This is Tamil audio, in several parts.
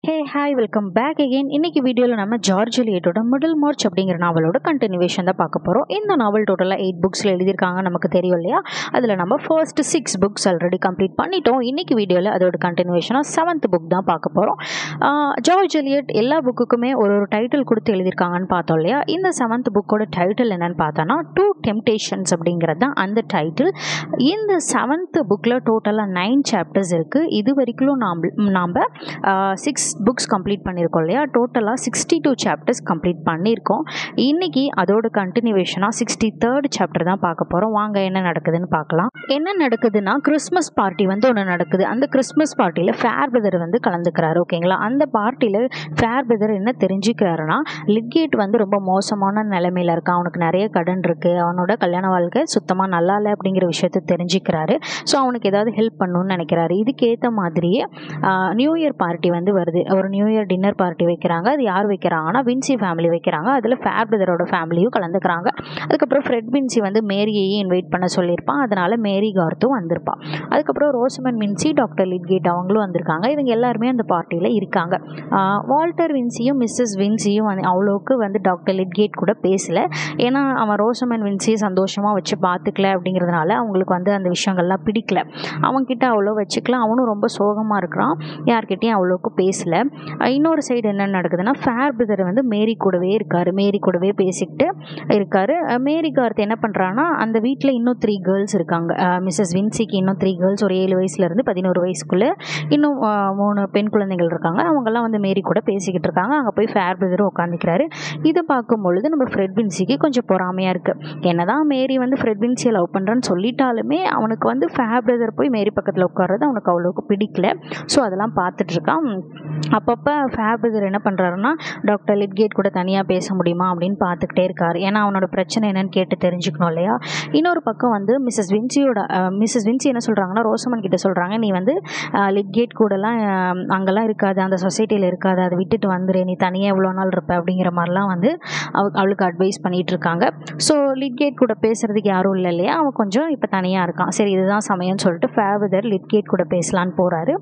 ஹே ஹாய் வெல்கம் பேக் அகெயின் இன்னைக்கு வீடியோவில் நம்ம ஜார்ஜ் லியட்டோட மிடில் மார்ச் அப்படிங்கிற நாவலோட கண்டினியூவேஷன் தான் பார்க்க போகிறோம் இந்த நாவல் டோட்டலாக எயிட் புக்ஸில் எழுதியிருக்காங்க நமக்கு தெரியும் இல்லையா அதில் நம்ம first six books already complete பண்ணிட்டோம் இன்னைக்கு வீடியோவில் அதோட கண்டினியூவேஷனாக செவன்த் புக் தான் பார்க்க போகிறோம் ஜார்ஜ் எலியட் எல்லா புக்குக்குமே ஒரு ஒரு டைட்டில் கொடுத்து எழுதியிருக்காங்கன்னு பார்த்தோம் இல்லையா இந்த செவன்த் புக்கோட டைட்டில் என்னன்னு பார்த்தோன்னா டூ டெம்டேஷன்ஸ் அப்படிங்கிறது தான் அந்த டைட்டில் இந்த செவன்த் புக்கில் டோட்டலாக நைன் சாப்டர்ஸ் இருக்குது இது வரைக்கும் நாம் நாம் சிக்ஸ் புக்ஸ் கம்ப்ளீட் பண்ணியிருக்கோம் இல்லையா டோட்டலாக சிக்ஸ்டி டூ சாப்டர்ஸ் கம்ப்ளீட் பண்ணியிருக்கோம் இன்றைக்கி அதோட கண்டினியூவேஷனாக சிக்ஸ்டி தேர்ட் சாப்டர் தான் பார்க்க போகிறோம் வாங்க என்ன நடக்குதுன்னு பார்க்கலாம் என்ன நடக்குதுன்னா கிறிஸ்மஸ் பார்ட்டி வந்து ஒன்று நடக்குது அந்த கிறிஸ்மஸ் பார்ட்டியில் ஃபேர் பிரதர் வந்து கலந்துக்கிறாரு ஓகேங்களா அந்த பார்ட்டியில் ஃபேர் பிரதர் என்ன தெரிஞ்சுக்கிறாருன்னா லிட்கேட் வந்து ரொம்ப மோசமான நிலைமையில் இருக்கான் அவனுக்கு நிறைய கடன் இருக்குது அவனோட கல்யாண வாழ்க்கை சுத்தமாக நல்லா இல்லை அப்படிங்கிற விஷயத்த தெரிஞ்சுக்கிறாரு ஸோ அவனுக்கு ஏதாவது ஹெல்ப் பண்ணணும்னு நினைக்கிறாரு இதுக்கேற்ற மாதிரியே நியூ இயர் பார்ட்டி வந்து வருது ஒரு நியூ இயர் டின்னர் பார்ட்டி வைக்கிறாங்க அது யார் வைக்கிறாங்கன்னா வின்சி ஃபேமிலி வைக்கிறாங்க அதில் ஃபேர் பிரதரோட ஃபேமிலியும் கலந்துக்கிறாங்க அதுக்கப்புறம் ஃப்ரெட் வின்சி வந்து மேரியையும் இன்வைட் பண்ண சொல்லியிருப்பான் அதனால் மேரி கார்த்தும் வந்திருப்பான் அதுக்கப்புறம் ரோசமன் வின்சி டாக்டர் லிட்கேட் அவங்களும் வந்திருக்காங்க இவங்க எல்லாருமே அந்த பார்ட்டியில் இருக்காங்க வால்டர் வின்சியும் மிஸ்ஸஸ் வின்சியும் வந்து அவ்வளோக்கு வந்து டாக்டர் லிட்கேட் கூட பேசலை ஏன்னா அவன் ரோசமன் வின்சியை சந்தோஷமாக வச்சு பார்த்துக்கல அப்படிங்கிறதுனால அவங்களுக்கு வந்து அந்த விஷயங்கள்லாம் பிடிக்கல அவன்கிட்ட அவ்வளோ வச்சுக்கலாம் அவனும் ரொம்ப சோகமாக இருக்கிறான் யார்கிட்டையும் அவ்வளோக்கு பேசலை இன்னொரு சைடு என்ன நடக்குதுன்னா ஃபேர் பிரதர் வந்து மேரி கூடவே இருக்கார் மேரி கூடவே பேசிக்கிட்டு இருக்கார் மேரி கார்த் என்ன பண்ணுறான்னா அந்த வீட்டில் இன்னும் த்ரீ கேர்ள்ஸ் இருக்காங்க மிஸ்ஸஸ் வின்சிக்கு இன்னும் த்ரீ கேர்ள்ஸ் ஒரு ஏழு வயசுலேருந்து பதினோரு வயசுக்குள்ளே இன்னும் மூணு பெண் குழந்தைகள் இருக்காங்க அவங்கெல்லாம் வந்து மேரி கூட பேசிக்கிட்டு இருக்காங்க அங்கே போய் ஃபேர் பிரதரும் உட்காந்துக்கிறாரு இதை பார்க்கும் பொழுது நம்ம ஃப்ரெட் வின்சிக்கு கொஞ்சம் பொறாமையாக இருக்குது என்னதான் மேரி வந்து ஃப்ரெட் வின்சியை லவ் பண்ணுறேன்னு சொல்லிட்டாலுமே அவனுக்கு வந்து ஃபேர் பிரதர் போய் மேரி பக்கத்தில் உட்கார்றது அவனுக்கு அவ்வளோக்கு பிடிக்கல ஸோ அதெல்லாம் பார்த்துட்டு இருக்கான் அப்பப்போ ஃபேபிதர் என்ன பண்ணுறாருன்னா டாக்டர் லிட்கேட் கூட தனியாக பேச முடியுமா அப்படின்னு பார்த்துக்கிட்டே இருக்கார் ஏன்னா அவனோட பிரச்சனை என்னன்னு கேட்டு தெரிஞ்சுக்கணும் இல்லையா இன்னொரு பக்கம் வந்து மிஸ்ஸஸ் வின்சியோட மிஸ்ஸஸ் வின்சி என்ன சொல்கிறாங்கன்னா ரோசமன் கிட்ட சொல்கிறாங்க நீ வந்து லிட்கேட் கூடலாம் அங்கெல்லாம் இருக்காது அந்த சொசைட்டியில் இருக்காது அதை விட்டுட்டு வந்துரு நீ தனியாக எவ்வளோ நாள் இருப்ப அப்படிங்கிற மாதிரிலாம் வந்து அவ அவளுக்கு அட்வைஸ் பண்ணிகிட்டு இருக்காங்க ஸோ லிட்கேட் கூட பேசுகிறதுக்கு யாரும் இல்லை இல்லையா அவன் கொஞ்சம் இப்போ தனியாக இருக்கான் சரி இதுதான் சமயம்னு சொல்லிட்டு ஃபேவிதர் லிட்கேட் கூட பேசலான்னு போகிறாரு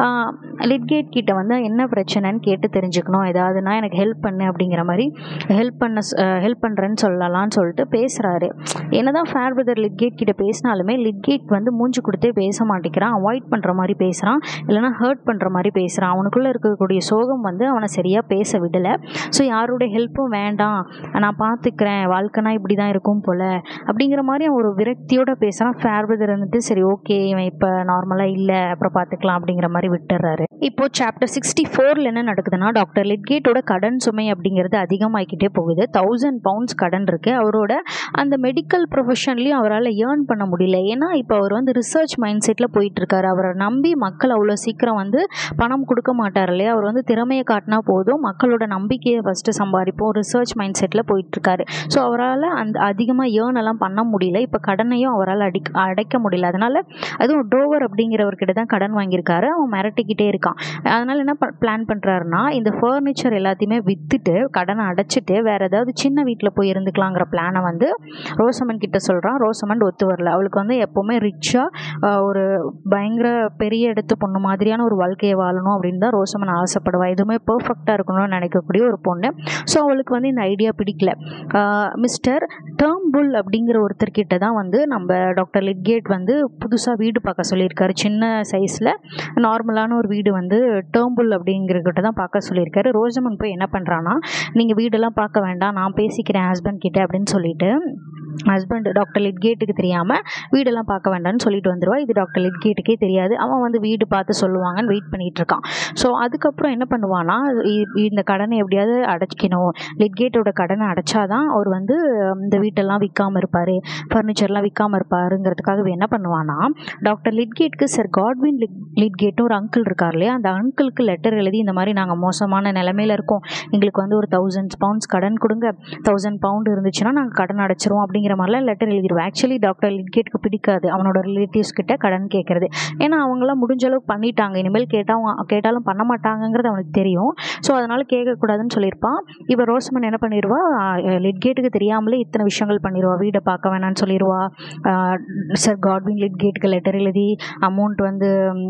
லிட்கேட் கிட்ட வந்து என்ன பிரச்சனைன்னு கேட்டு தெரிஞ்சுக்கணும் ஏதாவதுனா எனக்கு ஹெல்ப் பண்ணு அப்படிங்கிற மாதிரி ஹெல்ப் பண்ண ஹெல்ப் பண்ணுறேன்னு சொல்லலாம்னு சொல்லிட்டு பேசுகிறாரு என்னதான் ஃபேர் பிரதர் லிட்கேட் கிட்ட பேசினாலுமே லிட்கேட் வந்து மூஞ்சி கொடுத்தே பேச மாட்டேங்கிறான் அவாய்ட் பண்ணுற மாதிரி பேசுகிறான் இல்லைனா ஹர்ட் பண்ணுற மாதிரி பேசுகிறான் அவனுக்குள்ளே இருக்கக்கூடிய சோகம் வந்து அவனை சரியாக பேச விடலை ஸோ யாரோடைய ஹெல்ப்பும் வேண்டாம் நான் பார்த்துக்கிறேன் வாழ்க்கைனா இப்படி தான் இருக்கும் போல் அப்படிங்கிற மாதிரி அவன் ஒரு விரக்தியோட பேசுகிறான் ஃபேர் பிரதர் வந்துட்டு சரி ஓகே இவன் இப்போ நார்மலாக இல்லை அப்புறம் பார்த்துக்கலாம் அப்படிங்கிற மாதிரி விட்டுறாரு இப்போ சாப்டர் சிக்ஸ்டி ஃபோரில் என்ன நடக்குதுன்னா டாக்டர் லிட்கேட்டோட கடன் சுமை அப்படிங்கிறது அதிகமாகிக்கிட்டே போகுது தௌசண்ட் பவுண்ட்ஸ் கடன் இருக்குது அவரோட அந்த மெடிக்கல் ப்ரொஃபஷன்லேயும் அவரால் ஏர்ன் பண்ண முடியல ஏன்னா இப்போ அவர் வந்து ரிசர்ச் மைண்ட் செட்டில் போயிட்டுருக்காரு அவரை நம்பி மக்கள் அவ்வளோ சீக்கிரம் வந்து பணம் கொடுக்க மாட்டார் இல்லையா அவர் வந்து திறமையை காட்டினா போதும் மக்களோட நம்பிக்கையை ஃபஸ்ட்டு சம்பாதிப்போம் ரிசர்ச் மைண்ட் செட்டில் போயிட்டுருக்காரு ஸோ அவரால் அந்த அதிகமாக ஏர்ன் எல்லாம் பண்ண முடியல இப்போ கடனையும் அவரால் அடி அடைக்க முடியல அதனால் அதுவும் டோவர் அப்படிங்கிறவர்கிட்ட தான் கடன் வாங்கியிருக்காரு அவன் மிரட்டிக்கிட்டே இருக்கான் அதனால் என்ன பிளான் பண்ணுறாருனா இந்த ஃபர்னிச்சர் எல்லாத்தையுமே விற்றுட்டு கடனை அடைச்சிட்டு வேறு ஏதாவது சின்ன வீட்டில் போய் இருந்துக்கலாங்கிற பிளானை வந்து ரோசமன் கிட்ட சொல்கிறான் ரோசமன் ஒத்து வரல அவளுக்கு வந்து எப்போவுமே ரிச்சாக ஒரு பயங்கர பெரிய இடத்து பொண்ணு மாதிரியான ஒரு வாழ்க்கையை வாழணும் அப்படின்னு தான் ரோசமன் ஆசைப்படுவா எதுவுமே பர்ஃபெக்டாக இருக்கணும்னு நினைக்கக்கூடிய ஒரு பொண்ணு ஸோ அவளுக்கு வந்து இந்த ஐடியா பிடிக்கல மிஸ்டர் டேர்ம் புல் அப்படிங்கிற ஒருத்தர்கிட்ட தான் வந்து நம்ம டாக்டர் லிட்கேட் வந்து புதுசாக வீடு பார்க்க சொல்லியிருக்காரு சின்ன சைஸில் நார்மலான ஒரு வீடு வந்து டேர்ம்புல் அப்படிங்கிறக்கிட்ட தான் பார்க்க சொல்லியிருக்காரு ரோசமன் போய் என்ன பண்ணுறான்னா நீங்கள் வீடெல்லாம் பார்க்க வேண்டாம் நான் பேசிக்கிறேன் ஹஸ்பண்ட் கிட்ட அப்படின்னு சொல்லிட்டு ஹஸ்பண்ட் டாக்டர் லிட்கேட்டுக்கு தெரியாமல் வீடெல்லாம் பார்க்க வேண்டாம்னு சொல்லிட்டு வந்துடுவா இது டாக்டர் லிட்கேட்டுக்கே தெரியாது அவன் வந்து வீடு பார்த்து சொல்லுவாங்கன்னு வெயிட் பண்ணிகிட்டு இருக்கான் ஸோ அதுக்கப்புறம் என்ன பண்ணுவான்னா இந்த கடனை எப்படியாவது அடைக்கணும் லிட்கேட்டோட கடனை அடைச்சாதான் அவர் வந்து இந்த வீட்டெல்லாம் விற்காமல் இருப்பார் ஃபர்னிச்சர்லாம் விற்காமல் இருப்பாருங்கிறதுக்காக என்ன பண்ணுவான்னா டாக்டர் லிட்கேட்க்கு சார் காட்வின் லிட் லிட்கேட்னு ஒரு அங்கிள் இருக்கார் இல்லையா அந்த அங்கிளுக்கு லெட்டர் எழுதி இந்த மாதிரி நாங்கள் மோசமான நிலமையில இருக்கோம் எங்களுக்கு வந்து ஒரு தௌசண்ட் பவுண்ட்ஸ் கடன் கொடுங்க தௌசண்ட் பவுண்ட் இருந்துச்சுன்னா நாங்கள் கடன் அடைச்சிருவோம் அப்படிங்கிற மாதிரிலாம் லெட்டர் எழுதிடுவோம் ஆக்சுவலி டாக்டர் லிட்கேட்க்கு பிடிக்காது அவனோட ரிலேட்டிவ்ஸ் கிட்ட கடன் கேட்கறது ஏன்னா அவங்களாம் முடிஞ்ச அளவுக்கு பண்ணிட்டாங்க இனிமேல் கேட்டால் கேட்டாலும் பண்ண மாட்டாங்கங்கிறது அவனுக்கு தெரியும் ஸோ அதனால் கேட்கக்கூடாதுன்னு சொல்லியிருப்பான் இவர் ரோஸ்மன் என்ன பண்ணிடுவா லிட்கேட்டுக்கு தெரியாமலே இத்தனை விஷயங்கள் பண்ணிடுவா வீடை பார்க்க வேணாம்னு சொல்லிடுவா சார் காட்வின் லிட்கேட்டுக்கு லெட்டர் எழுதி அமௌண்ட் வந்து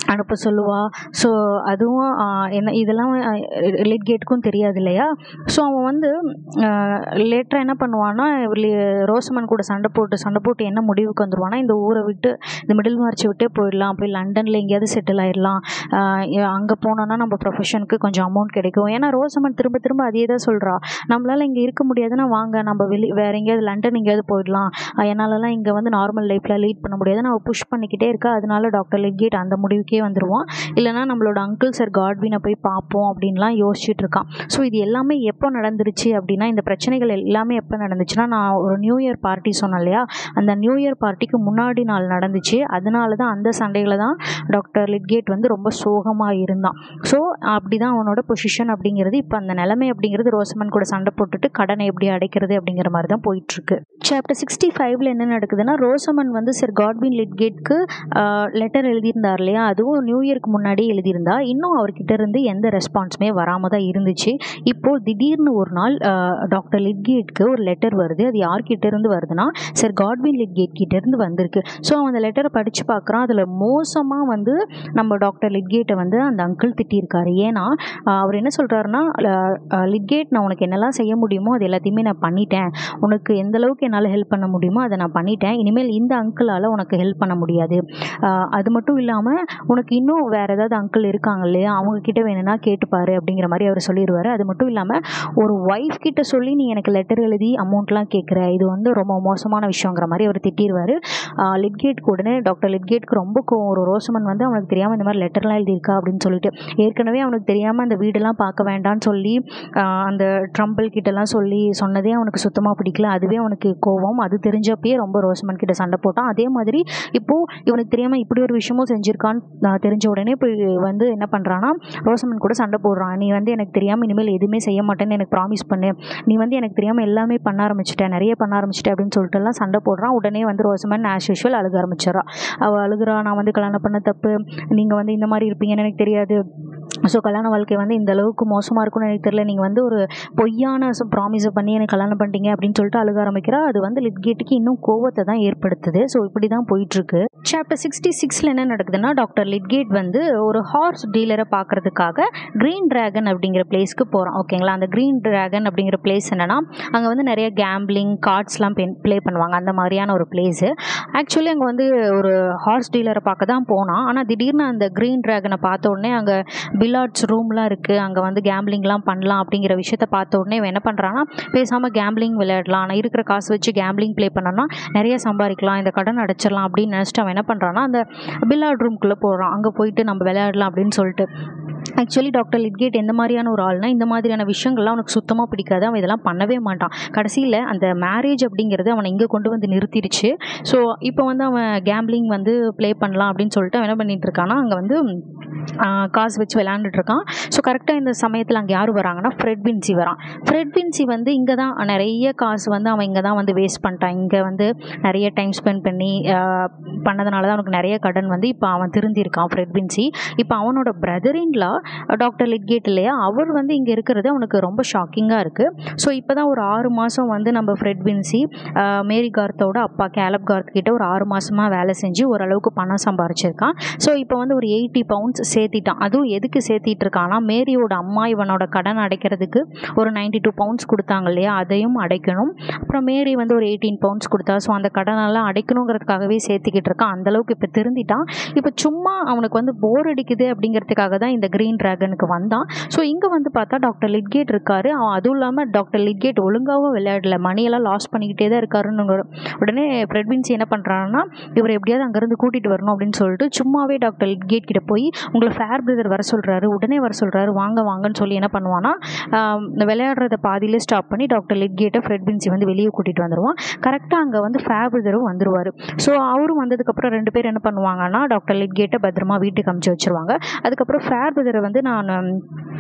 அனுப்ப சொல்லுவா ஸோ அதுவும் ஆஹ், என்ன இதெல்லாம் லிட் கேட்டுக்கும் தெரியாது இல்லையா ஸோ அவன் வந்து லேட்டராக என்ன பண்ணுவான்னா லி- ரோசமன் கூட சண்டை போட்டு சண்டை போட்டு என்ன முடிவுக்கு வந்துருவானா இந்த ஊரை விட்டு இந்த மிடில் மார்ச்சை விட்டே போயிடலாம் போய் லண்டனில் எங்கேயாவது செட்டில் ஆயிடலாம் அங்கே போனோன்னா நம்ம ப்ரொஃபஷனுக்கு கொஞ்சம் அமௌண்ட் கிடைக்கும் ஏன்னா ரோசமன் திரும்ப திரும்ப அதே தான் சொல்கிறா நம்மளால் இங்கே இருக்க முடியாதுன்னா வாங்க நம்ம வெளி வேற எங்கேயாவது லண்டன் எங்கேயாவது போயிடலாம் அஹ் என்னாலலாம் இங்கே வந்து நார்மல் லைஃப்பில் லீட் பண்ண முடியாது நான் புஷ் பண்ணிக்கிட்டே இருக்கா அதனால டாக்டர் லிட்கேட் அந்த முடிவுக்கே வந்துருவான் இல்லைனா நம்மளோட அங்கிள் சார் காட்வினை போய் பார்ப்போம் அப்படின்லாம் யோசிச்சுட்டு இருக்கான் ஸோ இது எல்லாமே எப்போ நடந்துருச்சு அப்படின்னா இந்த பிரச்சனைகள் எல்லாமே எப்போ நடந்துச்சுன்னா நான் ஒரு நியூ இயர் பார்ட்டி சொன்னேன் இல்லையா அந்த நியூ இயர் பார்ட்டிக்கு முன்னாடி நாள் நடந்துச்சு அதனால தான் அந்த சண்டையில் தான் டாக்டர் லிட்கேட் வந்து ரொம்ப சோகமாக இருந்தான் ஸோ அப்படி தான் அவனோட பொசிஷன் அப்படிங்கிறது இப்போ அந்த நிலைமை அப்படிங்கிறது ரோசமன் கூட சண்டை போட்டுட்டு கடனை எப்படி அடைக்கிறது அப்படிங்கிற மாதிரி தான் போயிட்டுருக்கு சாப்டர் சிக்ஸ்டி ஃபைவ்ல என்ன நடக்குதுன்னா ரோசமன் வந்து சர் காட்வின் லிட்கேட்க்கு லெட்டர் எழுதியிருந்தார் இல்லையா அதுவும் நியூ இயர்க்கு முன்னாடியே எழுதியிருந்தா இன்னும் அவர்கிட்ட இருந்து எந்த ரெஸ்பான்ஸுமே வராமல் தான் இருந்துச்சு இப்போ திடீர்னு ஒரு நாள் டாக்டர் லிட்கேட்க்கு ஒரு லெட்டர் வருது அது யார்கிட்ட இருந்து வருதுன்னா சர் காட்வின் லிட்கேட் கிட்ட இருந்து வந்திருக்கு ஸோ அவன் அந்த லெட்டரை படித்து பார்க்குறான் அதில் மோசமாக வந்து நம்ம டாக்டர் லிட்கேட்டை வந்து அந்த அங்கிள் திட்டியிருக்காரு ஏன்னா ஆஹ் அவர் என்ன சொல்கிறாருன்னா லிட்கேட் நான் உனக்கு என்னெல்லாம் செய்ய முடியுமோ அது எல்லாத்தையுமே நான் பண்ணிட்டேன் உனக்கு எந்த அளவுக்கு என்னால் ஹெல்ப் பண்ண முடியுமோ அதை நான் பண்ணிட்டேன் இனிமேல் இந்த அங்கிளால் உனக்கு ஹெல்ப் பண்ண முடியாது ஆஹ் அது மட்டும் இல்லாமல் உனக்கு இன்னும் வேறு ஏதாவது அங்கிள் இருக்காங்க இல்லையா அவங்க கிட்ட வேணும்னா கேட்டுப்பாரு அப்படிங்கிற மாதிரி அவர் சொல்லிடுவார் அது மட்டும் இல்லாமல் ஒரு ஒய்ஃப் கிட்ட சொல்லி நீ எனக்கு லெட்டர் எழுதி அமௌண்ட்லாம் கேட்குற இது வந்து ரொம்ப மோசமான விஷயங்கிற மாதிரி அவர் திட்டிடுவார் லிட்கேட்க்கு உடனே டாக்டர் லிட்கேட்க்கு ரொம்ப கோவம் ஒரு ரோசமன் வந்து அவனுக்கு தெரியாமல் இந்த மாதிரி லெட்டர்லாம் எழுதியிருக்கா அப்படின்னு சொல்லிட்டு ஏற்கனவே அவனுக்கு தெரியாமல் அந்த வீடெல்லாம் பார்க்க வேண்டாம்னு சொல்லி ஆஹ் அந்த ட்ரம்பிள் கிட்டலாம் சொல்லி சொன்னதே அவனுக்கு சுத்தமாக பிடிக்கல அதுவே அவனுக்கு கோவம் அது தெரிஞ்சப்பயே ரொம்ப ரோசமன் கிட்ட சண்டை போட்டான் அதே மாதிரி இப்போது இவனுக்கு தெரியாமல் இப்படி ஒரு விஷயமும் செஞ்சுருக்கான்னு நான் தெரிஞ்ச உடனே போய் வந்து என்ன பண்ணுறான்னா ரோசமன் கூட சண்டை போடுறான் நீ வந்து எனக்கு தெரியாமல் இனிமேல் எதுவுமே செய்ய மாட்டேன்னு எனக்கு ப்ராமிஸ் பண்ணு நீ வந்து எனக்கு தெரியாமல் எல்லாமே பண்ண ஆரம்பிச்சிட்ட நிறைய பண்ண ஆரம்பிச்சிட்ட அப்படின்னு சொல்லிட்டு எல்லாம் சண்டை போடுறான் உடனே வந்து ரோசமன் ஆஸ் யூஷுவல் அழுக ஆரம்பிச்சிடறா அவள் அழுகுறா நான் வந்து கல்யாணம் பண்ண தப்பு நீங்கள் வந்து இந்த மாதிரி இருப்பீங்கன்னு எனக்கு தெரியாது ஸோ கல்யாண வாழ்க்கை வந்து இந்த அளவுக்கு மோசமாக இருக்கும்னு எனக்கு தெரியல நீங்கள் வந்து ஒரு பொய்யான ப்ராமிஸை பண்ணி எனக்கு கல்யாணம் பண்ணிட்டீங்க அப்படின்னு சொல்லிட்டு அழுக ஆரம்பிக்கிறா அது வந்து லிட்கேட்டுக்கு இன்னும் கோவத்தை தான் ஏற்படுத்துது ஸோ இப்படி தான் போயிட்டுருக்கு சாப்டர் சிக்ஸ்டி சிக்ஸில் என்ன நடக்குதுன்னா டாக்டர் லிட்கேட் வந்து ஒரு ஹார்ஸ் டீலரை பார்க்கறதுக்காக க்ரீன் டிராகன் அப்படிங்கிற பிளேஸ்க்கு போகிறான் ஓகேங்களா அந்த க்ரீன் டிராகன் அப்படிங்கிற பிளேஸ் என்னன்னா அங்கே வந்து நிறைய கேம்பிளிங் கார்ட்ஸ்லாம் ப்ளே பண்ணுவாங்க அந்த மாதிரியான ஒரு பிளேஸு ஆக்சுவலி அங்கே வந்து ஒரு ஹார்ஸ் டீலரை பார்க்க தான் போனான் ஆனால் திடீர்னு அந்த க்ரீன் டிராகனை பார்த்த உடனே அங்கே பில்லார்ட்ஸ் ரூம்லாம் இருக்குது அங்கே வந்து கேம்பிளிங்லாம் பண்ணலாம் அப்படிங்கிற விஷயத்த பார்த்த உடனே இவன் என்ன பண்ணுறான்னா பேசாமல் கேம்பிளிங் விளையாடலாம் ஆனால் இருக்கிற காசு வச்சு கேம்பிளிங் ப்ளே பண்ணோன்னா நிறைய சம்பாதிக்கலாம் இந்த கடன் அடைச்சிடலாம் அப்படின்னு நினச்சிட்டு அவன் என்ன பண்ணுறான்னா அந்த பில்லார்ட் ரூம்குள்ளே போகிறான் அங்கே போயிட்டு நம்ம விளையாடலாம் அப்படின்னு சொல்லிட்டு ஆக்சுவலி டாக்டர் லிட்கேட் எந்த மாதிரியான ஒரு ஆள்னா இந்த மாதிரியான விஷயங்கள்லாம் அவனுக்கு சுத்தமாக பிடிக்காது அவன் இதெல்லாம் பண்ணவே மாட்டான் கடைசியில் அந்த மேரேஜ் அப்படிங்கிறது அவனை இங்கே கொண்டு வந்து நிறுத்திடுச்சு ஸோ இப்போ வந்து அவன் கேம்பிளிங் வந்து ப்ளே பண்ணலாம் அப்படின்னு சொல்லிட்டு அவன் என்ன பண்ணிட்டு இருக்கான்னா அங்கே வந்து ஆஹ், காசு வச்சு விளையாண்டுட்டு இருக்கான் ஸோ கரெக்டாக இந்த சமயத்தில் அங்கே யார் வராங்கன்னா ஃப்ரெட் வின்சி வரான் ஃப்ரெட் வின்சி வந்து இங்கே தான் நிறைய காசு வந்து அவன் இங்கே தான் வந்து வேஸ்ட் பண்ணிட்டான் இங்கே வந்து நிறைய டைம் ஸ்பெண்ட் பண்ணி ஆஹ், பண்ணதுனால தான் அவனுக்கு நிறைய கடன் வந்து இப்போ அவன் திருந்திருக்கான் ஃப்ரெட் வின்சி இப்போ அவனோட பிரதர் இன்லா டாக்டர் லிட்கேட் இல்லையா அவர் வந்து இங்கே இருக்கிறது அவனுக்கு ரொம்ப ஷாக்கிங்காக இருக்குது ஸோ இப்போ தான் ஒரு ஆறு மாதம் வந்து நம்ம ஃப்ரெட் வின்சி ஆஹ், மேரி கார்த்தோட அப்பா கேலப் கார்த் கிட்ட ஒரு ஆறு மாதமாக வேலை செஞ்சு ஓரளவுக்கு பணம் சம்பாரிச்சிருக்கான் ஸோ இப்போ வந்து ஒரு எயிட்டி பவுண்ட்ஸ் சேர்த்திட்டான் அதுவும் எதுக்கு சேர்த்திட்டு இருக்கான்னா மேரியோட அம்மா இவனோட கடன் அடைக்கிறதுக்கு ஒரு நைன்டி டூ பவுண்ட்ஸ் கொடுத்தாங்க இல்லையா அதையும் அடைக்கணும் அப்புறம் மேரி வந்து ஒரு எயிட்டீன் பவுண்ட்ஸ் கொடுத்தா ஸோ அந்த கடனெல்லாம் அடைக்கணுங்கிறதுக்காகவே சேர்த்துக்கிட்டு இருக்கான் அந்தளவுக்கு இப்போ திருந்திட்டான் இப்போ சும்மா அவனுக்கு வந்து போர் அடிக்குது அப்படிங்கிறதுக்காக தான் இந்த க்ரீன் ட்ராகனுக்கு வந்தான் ஸோ இங்கே வந்து பார்த்தா டாக்டர் லிட்கேட் இருக்காரு அவன் அதுவும் இல்லாமல் டாக்டர் லிட்கேட் ஒழுங்காகவும் விளையாடல மணியெல்லாம் லாஸ் பண்ணிக்கிட்டே தான் இருக்காருன்னு ஒரு- உடனே ஃப்ரெட்வின்சி என்ன பண்ணுறான்னா இவர் எப்படியாவது அங்கேருந்து கூட்டிகிட்டு வரணும் அப்படின்னு சொல்லிட்டு சும்மாவே டாக்டர் லிட்கேட் கிட்ட போய் உங்களை ஃபேர் பிரதர் வர சொல்கிறாரு உடனே வர சொல்கிறாரு வாங்க வாங்கன்னு சொல்லி என்ன பண்ணுவான்னா ஆம், இந்த விளையாடுறத பாதியிலே ஸ்டாப் பண்ணி டாக்டர் லிட்கேட்டை ஃப்ரெட்வின்சி வந்து வெளியே கூட்டிகிட்டு வந்துடுவான் கரெக்டாக அங்கே வந்து ஃபேர் பிரதரும் வந்துருவார் ஸோ அவரும் வந்ததுக்கப்புறம் ரெண்டு பேர் என்ன பண்ணுவாங்கன்னா டாக்டர் லிட்கேட்டை பத்திரமா வீட்டுக்கு அமுச்சு வச்சிருவாங்க அதுக்கப்புறம் ஃபேர் பிரதரை வந்து நான்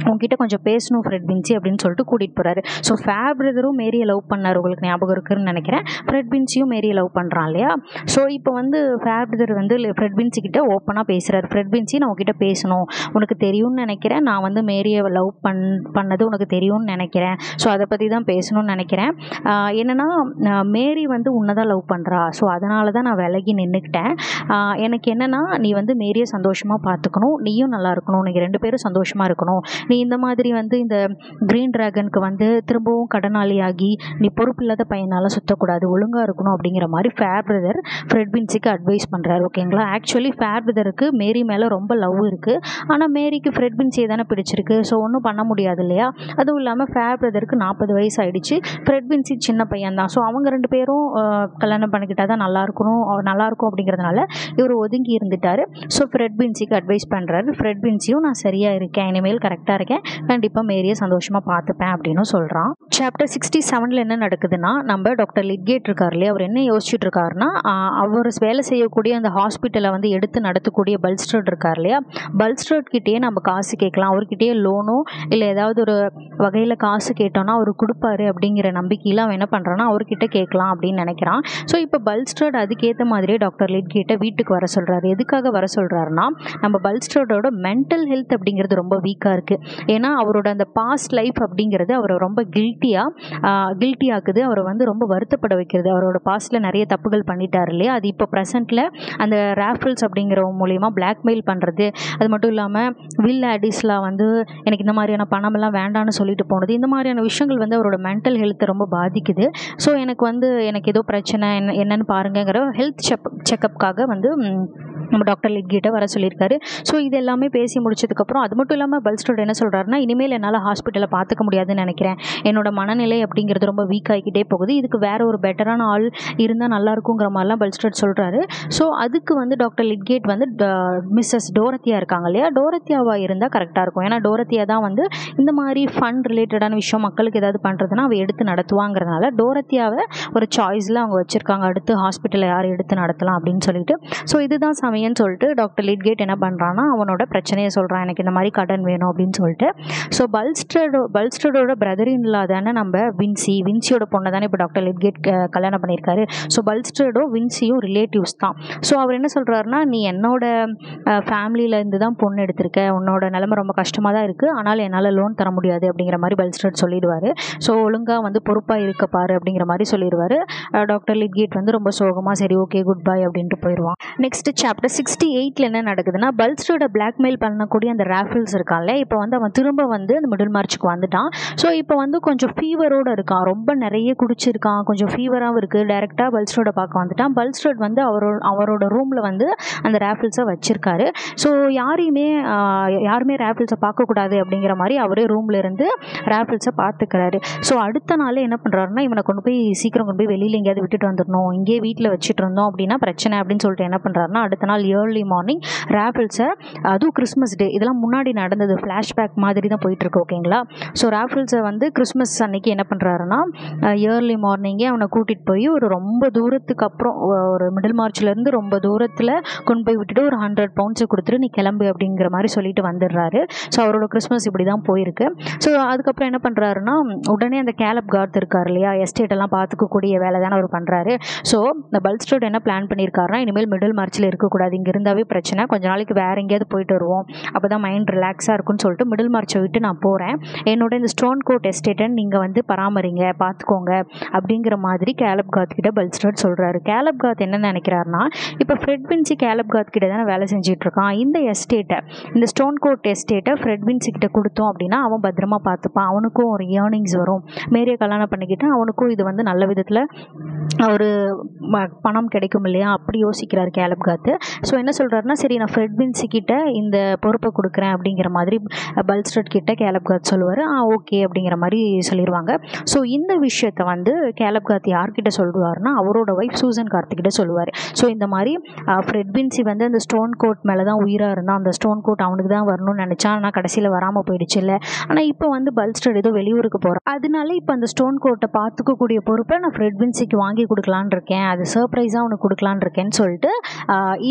உங்ககிட்ட கொஞ்சம் பேசணும் ஃப்ரெட் பின்சி அப்படின்னு சொல்லிட்டு கூட்டிகிட்டு போகிறாரு ஸோ ஃபேப் பிரதரும் மேரியை லவ் பண்ணார் உங்களுக்கு ஞாபகம் இருக்குன்னு நினைக்கிறேன் ஃப்ரெட் பின்சியும் மேரியை லவ் பண்ணுறான் இல்லையா ஸோ இப்போ வந்து ஃபேப் பிரதர் வந்து ஃப்ரெட் பின்சி கிட்ட ஓப்பனாக பேசுகிறாரு ஃப்ரெட் பின்சி நான் உங்ககிட்ட பேசணும் உனக்கு தெரியும்னு நினைக்கிறேன் நான் வந்து மேரியை லவ் பண் பண்ணது உனக்கு தெரியும்னு நினைக்கிறேன் ஸோ அதை பற்றி தான் பேசணும்னு நினைக்கிறேன் ஆஹ் என்னன்னா ஆஹ் மேரி வந்து உன்னை தான் லவ் பண்ணுறா ஸோ அதனால தான் நான் விலகி நின்றுக்கிட்டேன் எனக்கு என்னென்னா நீ வந்து மேரியை சந்தோஷமாக பார்த்துக்கணும் நீயும் நல்லா இருக்கணும் நீங்கள் ரெண்டு பேரும் சந்தோஷமாக இருக்கணும் நீ இந்த மாதிரி வந்து இந்த க்ரீன் ட்ராகனுக்கு வந்து திரும்பவும் கடனாளியாகி நீ பொறுப்பில்லாத பையனால் சுற்றக்கூடாது ஒழுங்காக இருக்கணும் அப்படிங்கிற மாதிரி ஃபேர் பிரதர் ஃப்ரெட் பின்ஸுக்கு அட்வைஸ் பண்ணுறாரு ஓகேங்களா ஆக்சுவலி ஃபேர் பிரதருக்கு மேரி மேலே ரொம்ப லவ் இருக்குது ஆனால் மேரிக்கு ஃப்ரெட் பின்ஸியை தானே பிடிச்சிருக்கு ஸோ ஒன்றும் பண்ண முடியாது இல்லையா அதுவும் இல்லாமல் ஃபேர் பிரதருக்கு நாற்பது வயசு ஆயிடுச்சு ஃப்ரெட் பின்ஸி சின்ன பையன் தான் ஸோ அவங்க ரெண்டு பேரும் ஆஹ், கல்யாணம் பண்ணிக்கிட்டா தான் நல்லா இருக்கணும் அவ- நல்லா இருக்கும் அப்படிங்கிறதுனால இவர் ஒதுங்கி இருந்துட்டாரு ஸோ ஃப்ரெட் பின்சிக்கு அட்வைஸ் பண்ணுறாரு ஃப்ரெட் பின்சியும் நான் சரியாக இருக்கேன் இனிமேல் கரெக்டாக இருக்கேன் கண்டிப்பாக மேரியை சந்தோஷமாக பார்த்துப்பேன் அப்படின்னு சொல்கிறான் சாப்டர் சிக்ஸ்டி செவனில் என்ன நடக்குதுன்னா நம்ம டாக்டர் லிட்கேட் இருக்கார் இல்லையா அவர் என்ன யோசிச்சுட்டு இருக்காருன்னா ஆஹ், அவர் வேலை செய்யக்கூடிய அந்த ஹாஸ்பிட்டலை வந்து எடுத்து நடத்தக்கூடிய பல்ஸ்ட்ரட் இருக்கார் இல்லையா பல்ஸ்ட்ரட் கிட்டேயே நம்ம காசு கேட்கலாம் அவர்கிட்டயே லோனோ இல்லை ஏதாவது ஒரு வகையில் காசு கேட்டோன்னா அவர் கொடுப்பாரு அப்படிங்கிற நம்பிக்கையில் அவன் என்ன பண்ணுறான்னா அவர்கிட்ட கேட்கலாம் அப்படின்னு நினைக்கிறான் ஸோ இப்போ பல்ஸ்ட்ரட் அதுக்கேற்ற மாதிரியே டாக்டர் லிட்கேட்டை வீட்டுக்கு வர சொல்கிறாரு எதுக்காக வர சொல்கிறாருன்னா நம்ம பல்ஸ்ட்ரடோட மென்டல் ஹெல்த் அப்படிங்கிறது ரொம்ப வீக்காக இருக்குது ஏன்னா அவரோட அந்த பாஸ்ட் லைஃப் அப்படிங்கிறது அவரை ரொம்ப கில்ட்டியாக கில்ட்டி ஆக்குது அவரை வந்து ரொம்ப வருத்தப்பட வைக்கிறது அவரோட பாஸ்ட்டில் நிறைய தப்புகள் பண்ணிட்டார் இல்லையா அது இப்போ ப்ரெசென்ட்டில் அந்த ரேஃபிள்ஸ் அப்படிங்கிற மூலியமா பிளாக்மெயில் பண்ணுறது அது மட்டும் இல்லாமல் வில் ஆடிஸ்லாம் வந்து எனக்கு இந்த மாதிரியான பணமெல்லாம் வேண்டாம்னு சொல்லிட்டு போனது இந்த மாதிரியான விஷயங்கள் வந்து அவரோட மென்டல் ஹெல்த்தை ரொம்ப பாதிக்குது ஸோ எனக்கு வந்து எனக்கு ஏதோ பிரச்சனை என்ன என்னன்னு பாருங்கங்கிற ஹெல்த் செக் செக்கப்புக்காக வந்து ம், நம்ம டாக்டர் லிட்கிட்ட வர சொல்லியிருக்காரு ஸோ இது எல்லாமே பேசி முடிச்சதுக்கப்புறம் அது மட்டும் இல்லாமல் பல்ஸ்டோட் என்ன சொல்கிறாருன்னா இனிமேல் என்னால் ஹாஸ்பிட்டலில் பார்த்துக்க முடியாதுன்னு நினைக்கிறேன் என்னோட மனநிலை அப்படிங்கிறது ரொம்ப வீக் ஆகிக்கிட்டே போகுது இதுக்கு வேற ஒரு பெட்டரான ஆள் இருந்தால் நல்லா இருக்குங்கிற மாதிரிலாம் பல்ஸ்டோட் சொல்கிறாரு ஸோ அதுக்கு வந்து டாக்டர் லிட்கேட் வந்து மிஸ்ஸஸ் டோரத்தியா இருக்காங்க இல்லையா டோரத்தியாவா இருந்தால் கரெக்டாக இருக்கும் ஏன்னா டோரத்தியா தான் வந்து இந்த மாதிரி ஃபண்ட் ரிலேட்டடான விஷயம் மக்களுக்கு ஏதாவது பண்ணுறதுனா அவ எடுத்து நடத்துவாங்கிறதுனால டோரத்தியாவை ஒரு சாய்ஸில் அவங்க வச்சுருக்காங்க அடுத்து ஹாஸ்பிட்டலில் யார் எடுத்து நடத்தலாம் அப்படின்னு சொல்லிட்டு ஸோ இதுதான் சமயம்னு சொல்லிட்டு டாக்டர் லிட்கேட் என்ன பண்ணுறான்னா அவனோட பிரச்சனையை சொல்கிறான் எனக்கு இந்த மாதிரி கடன் வேணும் அப்படின்னு சொல்லிட்டு ஸோ பல்ஸ்டடோ பல்ஸ்டடோட பிரதர் இன்லா தானே நம்ம வின்சி வின்சியோட பொண்ணை தானே இப்போ டாக்டர் லிட்கேட் க- கல்யாணம் பண்ணியிருக்காரு ஸோ பல்ஸ்டடோ வின்சியும் ரிலேட்டிவ்ஸ் தான் ஸோ அவர் என்ன சொல்கிறாருன்னா நீ என்னோட ஃபேமிலியிலேருந்து தான் பொண்ணு எடுத்திருக்க உன்னோட நிலைமை ரொம்ப கஷ்டமாக தான் இருக்குது ஆனால் என்னால் லோன் தர முடியாது அப்படிங்கிற மாதிரி பல்ஸ்டட் சொல்லிடுவார் ஸோ ஒழுங்காக வந்து பொறுப்பாக இருக்க பாரு அப்படிங்கிற மாதிரி சொல்லிடுவார் டாக்டர் லிட்கேட் வந்து ரொம்ப சோகமாக சரி ஓகே குட் பை அப்படின்ட்டு போயிடுவான் நெக்ஸ்ட் சாப்டர் சிக்ஸ்டி எயிட்டில் என்ன நடக்குதுன்னா பல்ஸ்டோட பிளாக்மெயில் பண்ணக்கூடிய அந்த ராஃபில்ஸ் இருக்கான்ல இப்போ வந்து அவன் திரும்ப வந்து அந்த மிடில் மார்ச்சுக்கு வந்துட்டான் ஸோ இப்போ வந்து கொஞ்சம் ஃபீவரோட இருக்கான் ரொம்ப நிறைய குடிச்சிருக்கான் கொஞ்சம் ஃபீவராகவும் இருக்குது டைரெக்டாக பல்ஸ்டோட பார்க்க வந்துட்டான் பல்ஸ்டோட் வந்து அவரோட அவரோட ரூமில் வந்து அந்த ராஃபில்ஸை வச்சிருக்காரு ஸோ யாரையுமே ஆஹ், யாருமே ராஃபில்ஸை பார்க்கக்கூடாது அப்படிங்கிற மாதிரி அவரே ரூம்ல இருந்து ராஃபில்ஸை பார்த்துக்கிறாரு ஸோ அடுத்த நாள் என்ன பண்ணுறாருன்னா இவனை கொண்டு போய் சீக்கிரம் கொண்டு போய் வெளியில் எங்கேயாவது விட்டுட்டு வந்துடணும் இங்கேயே வீட்டில் வச்சுட்டு இருந்தோம் அப்படின்னா பிரச்சனை அப்படின்னு சொல்லிட்டு என்ன பண்ணுறாருன்னா அடுத்த நாள் ஏர்லி மார்னிங் ராஃபில்ஸை அதுவும் கிறிஸ்மஸ் டே இதெல்லாம் முன்னாடி நடந்தது ஃப்ளாஷ்பேக் மாதிரி தான் போயிட்டுருக்கு ஓகேங்களா ஸோ ராஃபில்ஸை வந்து கிறிஸ்மஸ் அன்னைக்கு என்ன பண்ணுறாருன்னா ஏர்லி மார்னிங்கே அவனை கூட்டிகிட்டு போய் ஒரு ரொம்ப தூரத்துக்கு அப்புறம் ஒ- ஒரு மிடில் மார்ச்லேருந்து ரொம்ப தூரத்தில் கொண்டு போய் விட்டுட்டு ஒரு ஹண்ட்ரட் பவுண்ட்ஸை கொடுத்துட்டு நீ கிளம்பு அப்படிங்கிற மாதிரி சொல்லிட்டு வந்துடுறாரு ஸோ அவரோட கிறிஸ்மஸ் இப்படி தான் போயிருக்கு ஸோ அதுக்கப்புறம் என்ன பண்ணுறாருன்னா உடனே அந்த கேலப் கார்த் இருக்கார் இல்லையா எஸ்டேட் எல்லாம் பார்த்துக்கக்கூடிய வேலை தானே அவர் பண்ணுறாரு ஸோ இந்த பல்ஸ்டோட் என்ன பிளான் பண்ணியிருக்காருன்னா இனிமேல் மிடில் மார்ச்சில் இருக்கக்கூடாது இங்கே இருந்தாவே பிரச்சனை கொஞ்ச நாளைக்கு வேற எங்கேயாவது போயிட்டு வருவோம் அப்போ தான் மைண்ட் ரிலாக்ஸாக இருக்கும்னு சொல்லிட்டு மிடில் மார்ச்சை விட்டு நான் போகிறேன் என்னோட இந்த ஸ்டோன் கோட் எஸ்டேட்டை நீங்கள் வந்து பராமரிங்க பார்த்துக்கோங்க அப்படிங்கிற மாதிரி கேலப் காத் கிட்ட பல்ஸ்டோட் சொல்கிறாரு கேலப் காத் என்ன நினைக்கிறாருன்னா இப்போ ஃப்ரெட் வின்சி கேலப் காத் கிட்ட தானே வேலை செஞ்சுட்டு இருக்கான் இந்த எஸ்டேட்டை இந்த ஸ்டோன் கோட் எஸ்டேட்டை ஃப்ரெட் வின்சி கிட்ட கொடுத்தோம் அப்படின்னா அவன் பத்திரமா பார்த்துப்பான் அவனுக்கும் ஒரு ஏர்னிங்ஸ் வரும் மேரியை கல்யாணம் பண்ணிக்கிட்டு அவனுக்கும் இது வந்து நல்ல விதத்தில் ஒரு ம- பணம் கிடைக்கும் இல்லையா அப்படி யோசிக்கிறார் கேலப் காத்து ஸோ என்ன சொல்கிறாருன்னா சரி நான் ஃப்ரெட் வின்சி கிட்ட இந்த பொறுப்பை கொடுக்குறேன் அப்படிங்கிற மாதிரி பல்ஸ்டட் கிட்ட கேலப் காத் சொல்லுவார் ஆ ஓகே அப்படிங்கிற மாதிரி சொல்லிடுவாங்க ஸோ இந்த விஷயத்தை வந்து கேலப் காத் யார்கிட்ட சொல்லுவார்னா அவரோட ஒய்ஃப் சூசன் கார்த்திகிட்ட சொல்லுவார் ஸோ இந்த மாதிரி ஃப்ரெட் வின்சி வந்து அந்த ஸ்டோன் கோட் மேலே தான் உயிராக இருந்தான் அந்த ஸ்டோன் கோட் அவனுக்கு தான் வரணும்னு நினச்சான் ஆனால் கடைசியில் வராமல் போயிடுச்சு இல்லை ஆனால் இப்போ வந்து பல்ஸ்டட் ஏதோ வெளியூருக்கு போகிறான் அதனால இப்போ அந்த ஸ்டோன் கோட்டை பார்த்துக்கக்கூடிய பொறுப்பை நான் ஃப்ரெட் வின்சிக்கு வாங்கி கொடுக்கலான்னு இருக்கேன் அது சர்ப்ரைஸாக அவனுக்கு கொடுக்கலான்னு இருக்கேன்னு சொல்லிட்டு ஆஹ், இது